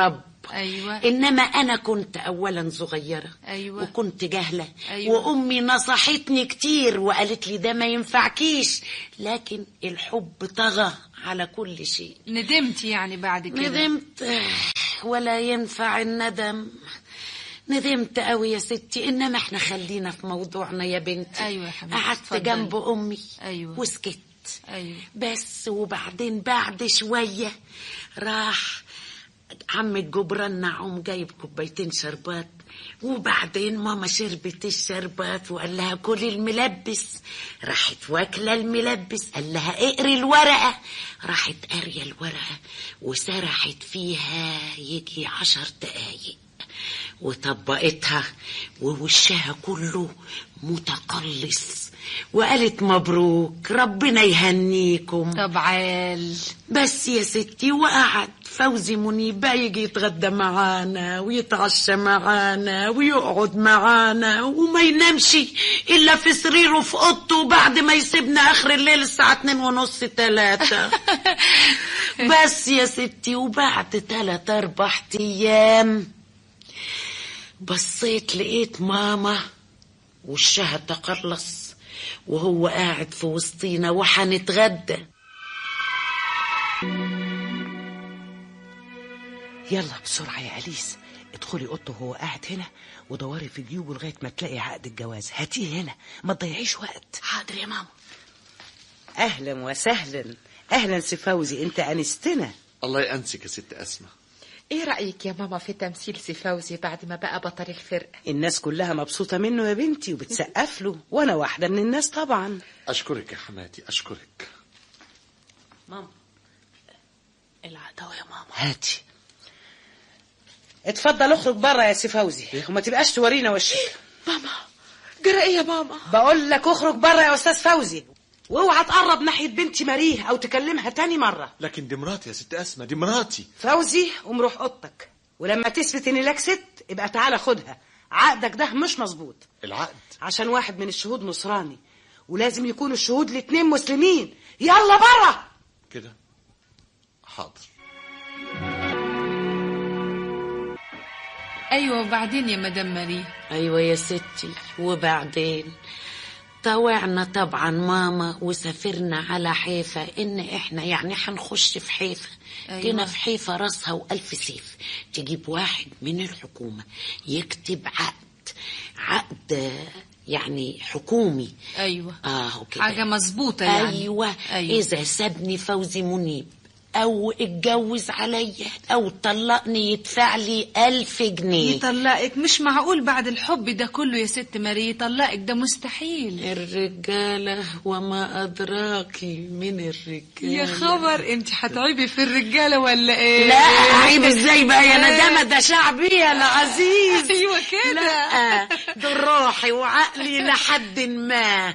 أيوة. انما انا كنت اولا صغيره أيوة. وكنت جاهله أيوة. وامي نصحتني كتير وقالت لي ده ما ينفعكيش لكن الحب طغى على كل شيء ندمت يعني بعد كده ندمت آه، ولا ينفع الندم ندمت قوي يا ستي انما احنا خلينا في موضوعنا يا بنتي ايوه يا حبيبتي قعدت اتفضلي. جنب امي ايوه وسكت ايوه بس وبعدين بعد شوية راح عم الجبران نعوم جايب كوبايتين شربات وبعدين ماما شربت الشربات وقال لها كلي الملبس راحت واكله الملبس قال لها اقري الورقه راحت قاريه الورقه وسرحت فيها يجي عشر دقايق وطبقتها ووشها كله متقلص وقالت مبروك ربنا يهنيكم طب عال بس يا ستي وقعد فوزي منيب بقى يجي يتغدى معانا ويتعشى معانا ويقعد معانا وما ينامش الا في سريره في اوضته بعد ما يسيبنا اخر الليل الساعه اتنين ونص تلاتة بس يا ستي وبعد تلات اربع ايام بصيت لقيت ماما وشها تقلص وهو قاعد في وسطينا وحنتغدى يلا بسرعة يا أليس ادخلي اوضته وهو قاعد هنا ودوري في جيوبه لغاية ما تلاقي عقد الجواز هاتيه هنا ما تضيعيش وقت حاضر يا ماما أهلا وسهلا أهلا سي فوزي أنت أنستنا الله يأنسك يا ست أسمى ايه رأيك يا ماما في تمثيل سي فوزي بعد ما بقى بطل الفرقة الناس كلها مبسوطة منه يا بنتي وبتسقف له وأنا واحدة من الناس طبعا أشكرك يا حماتي أشكرك ماما العداوة يا ماما هاتي اتفضل اخرج بره يا سي فوزي وما تبقاش تورينا وشك ماما جرى ايه يا ماما بقول لك اخرج بره يا استاذ فوزي واوعى تقرب ناحيه بنتي ماريه او تكلمها تاني مره لكن دي مراتي يا ست أسمى دي مراتي فوزي قوم روح اوضتك ولما تثبت ان لك ست يبقى تعالى خدها عقدك ده مش مظبوط العقد عشان واحد من الشهود نصراني ولازم يكونوا الشهود الاتنين مسلمين يلا بره كده حاضر ايوه وبعدين يا مدام ماري ايوه يا ستي وبعدين طوعنا طبعا ماما وسافرنا على حيفا ان احنا يعني هنخش في حيفا أيوة. جينا في حيفا راسها والف سيف تجيب واحد من الحكومة يكتب عقد عقد يعني حكومي ايوه اه وكده حاجه مظبوطه يعني أيوة. أيوة. إذا سابني فوزي منيب أو اتجوز عليا أو طلقني يدفع لي ألف جنيه يطلقك مش معقول بعد الحب ده كله يا ست ماري يطلقك ده مستحيل الرجالة وما أدراكي من الرجالة يا خبر انت هتعيبي في الرجاله ولا ايه لا عيب ازاي بقى يا ندامة ده شعبي يا العزيز ايوه كده لا دول روحي وعقلي لحد ما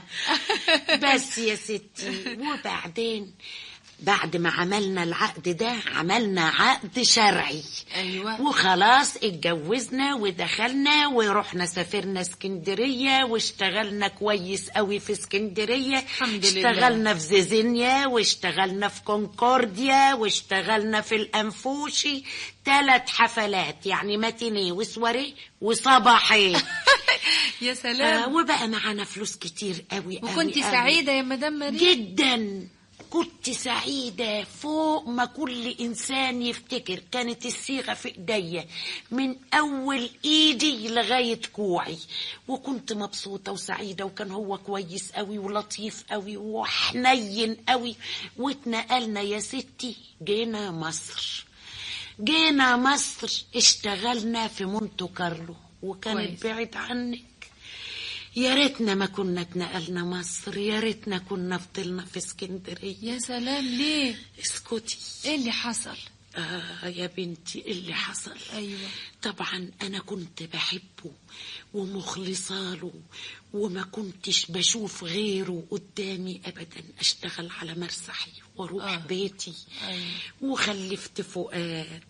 بس يا ستي وبعدين بعد ما عملنا العقد ده عملنا عقد شرعي ايوه وخلاص اتجوزنا ودخلنا ورحنا سافرنا اسكندرية واشتغلنا كويس قوي في اسكندرية الحمد لله. اشتغلنا في زيزينيا واشتغلنا في كونكورديا واشتغلنا في الأنفوشي ثلاث حفلات يعني ماتيني وسواري وصباحي يا آه سلام وبقى معانا فلوس كتير قوي قوي وكنت قوي. سعيده يا مدام ماري جدا كنت سعيدة فوق ما كل إنسان يفتكر كانت الصيغة في إيديا من أول إيدي لغاية كوعي وكنت مبسوطة وسعيدة وكان هو كويس قوي ولطيف قوي وحنين قوي واتنقلنا يا ستي جينا مصر جينا مصر اشتغلنا في مونتو كارلو وكانت كويس. بعيد عنك يا ريتنا ما كنا اتنقلنا مصر يا ريتنا كنا فضلنا في اسكندرية يا سلام ليه اسكتي ايه اللي حصل آه يا بنتي إيه اللي حصل ايوه طبعا أنا كنت بحبه ومخلصة له وما كنتش بشوف غيره قدامي أبدا أشتغل على مرسحي وأروح آه. آه. بيتي ايوه وخلفت فؤاد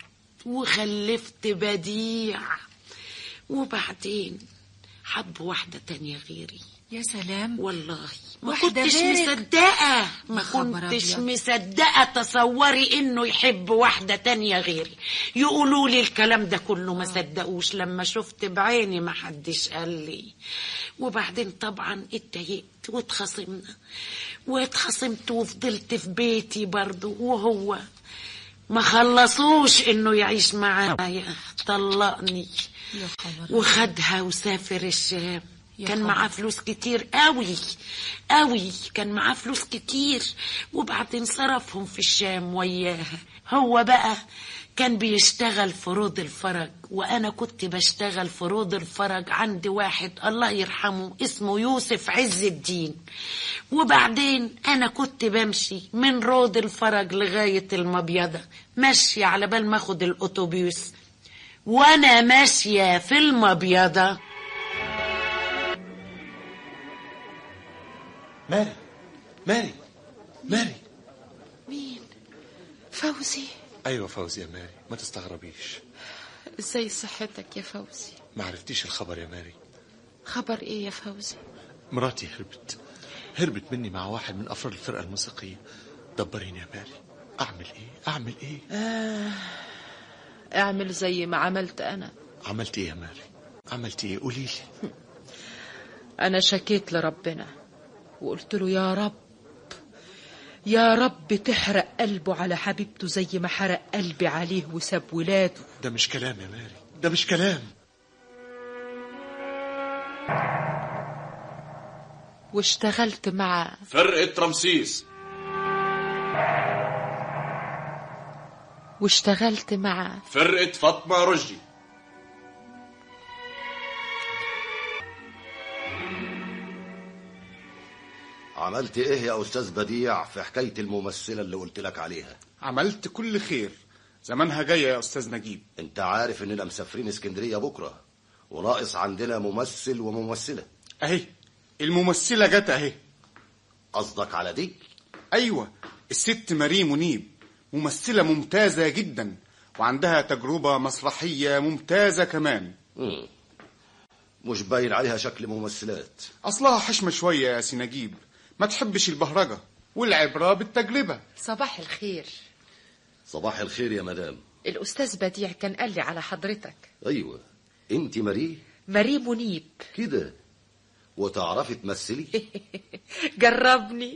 وخلفت بديع وبعدين حب واحدة تانية غيري يا سلام والله ما واحدة كنتش غيرك؟ مصدقة ما يا خبر كنتش أبيض. مصدقة تصوري انه يحب واحدة تانية غيري يقولوا لي الكلام ده كله ما صدقوش لما شفت بعيني ما حدش قال لي وبعدين طبعا اتضايقت واتخاصمنا واتخاصمت وفضلت في بيتي برضو وهو ما خلصوش انه يعيش معايا طلقني يا خبر وخدها وسافر الشام يا كان خبر. معاه فلوس كتير قوي قوي كان معاه فلوس كتير وبعدين صرفهم في الشام وياها هو بقى كان بيشتغل في روض الفرج وانا كنت بشتغل في روض الفرج عند واحد الله يرحمه اسمه يوسف عز الدين وبعدين انا كنت بمشي من روض الفرج لغايه المبيضه ماشيه على بال ما اخد الاتوبيس وانا ماشيه في المبيضه ماري ماري ماري مين فوزي ايوه فوزي يا ماري ما تستغربيش ازاي صحتك يا فوزي ما عرفتيش الخبر يا ماري خبر ايه يا فوزي مراتي هربت هربت مني مع واحد من افراد الفرقه الموسيقيه دبريني يا ماري اعمل ايه اعمل ايه آه. اعمل زي ما عملت انا عملت ايه يا ماري عملت ايه قولي لي انا شكيت لربنا وقلت له يا رب يا رب تحرق قلبه على حبيبته زي ما حرق قلبي عليه وساب ولاده ده مش كلام يا ماري ده مش كلام واشتغلت مع فرقة رمسيس واشتغلت مع فرقة فاطمة رشدي عملت ايه يا استاذ بديع في حكايه الممثله اللي قلت لك عليها عملت كل خير زمانها جايه يا استاذ نجيب انت عارف اننا مسافرين اسكندريه بكره وناقص عندنا ممثل وممثله اهي الممثله جت اهي قصدك على دي ايوه الست ماري منيب ممثله ممتازه جدا وعندها تجربه مسرحيه ممتازه كمان مم. مش باين عليها شكل ممثلات اصلها حشمه شويه يا سي نجيب ما تحبش البهرجه والعبره بالتجربه صباح الخير صباح الخير يا مدام الأستاذ بديع كان قال لي على حضرتك ايوه انت ماري ماري منيب كده وتعرفي تمثلي جربني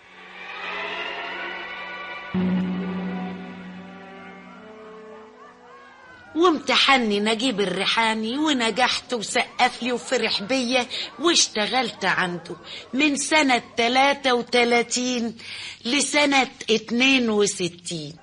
وامتحني نجيب الريحاني ونجحت وسقف لي وفرح بيا واشتغلت عنده من سنة 33 لسنة 62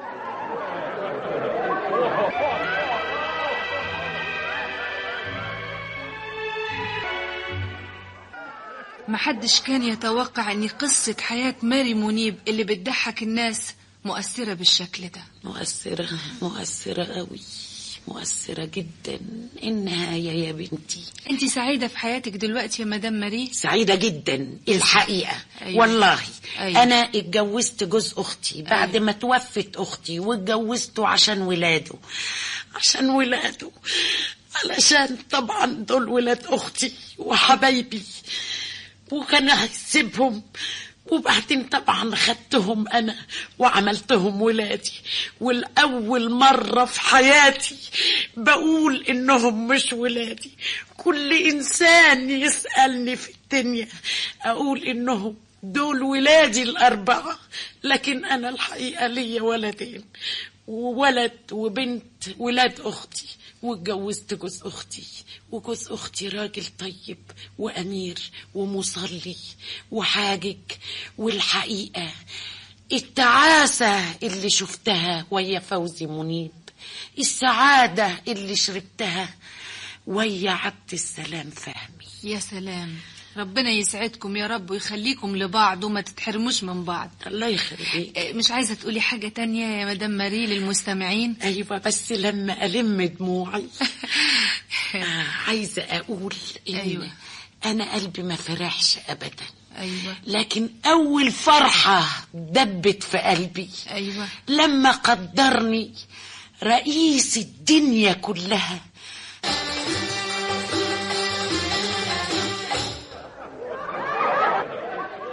محدش كان يتوقع ان قصة حياة ماري منيب اللي بتضحك الناس مؤثرة بالشكل ده مؤثرة مؤثرة قوي مؤثرة جدا النهاية يا بنتي انت سعيدة في حياتك دلوقتي يا مدام ماري سعيدة جدا الحقيقة أيوة. والله أيوة. أنا اتجوزت جوز أختي بعد ما توفت أختي واتجوزته عشان ولاده عشان ولاده علشان طبعا دول ولاد أختي وحبايبي وكان هيسيبهم وبعدين طبعا خدتهم انا وعملتهم ولادي والاول مره في حياتي بقول انهم مش ولادي كل انسان يسالني في الدنيا اقول انهم دول ولادي الاربعه لكن انا الحقيقه ليا ولدين وولد وبنت ولاد اختي واتجوزت جوز اختي وجوز اختي راجل طيب وامير ومصلي وحاجج والحقيقه التعاسه اللي شفتها ويا فوزي منيب السعاده اللي شربتها ويا عبد السلام فهمي يا سلام ربنا يسعدكم يا رب ويخليكم لبعض وما تتحرموش من بعض الله يخليك إيه، مش عايزة تقولي حاجة تانية يا مدام ماري للمستمعين ايوه بس لما الم دموعي آه، عايزه اقول ان أيوة. انا قلبي ما فرحش ابدا ايوه لكن اول فرحه دبت في قلبي ايوه لما قدرني رئيس الدنيا كلها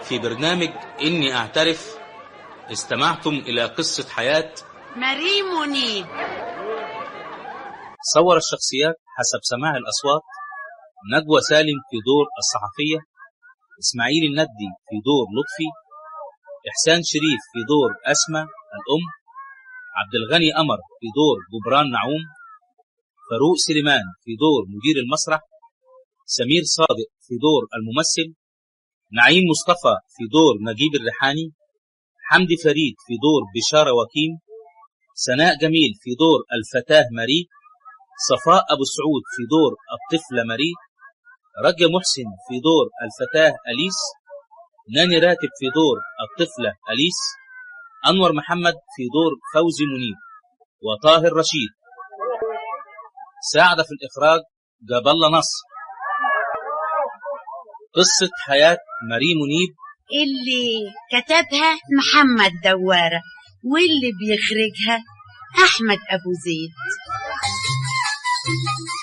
في برنامج إني أعترف استمعتم إلى قصة حياة مريم منيب صور الشخصيات حسب سماع الأصوات نجوى سالم في دور الصحفية إسماعيل الندي في دور لطفي إحسان شريف في دور أسمى الأم عبد الغني أمر في دور جبران نعوم فاروق سليمان في دور مدير المسرح سمير صادق في دور الممثل نعيم مصطفى في دور نجيب الريحاني حمدي فريد في دور بشارة وكيم سناء جميل في دور الفتاة ماري صفاء أبو سعود في دور الطفلة ماري رجا محسن في دور الفتاة أليس ناني راتب في دور الطفلة أليس أنور محمد في دور فوزي منيب وطاهر رشيد ساعد في الإخراج جاب الله نصر قصة حياة ماري منيب اللي كتبها محمد دوارة واللي بيخرجها أحمد أبو زيد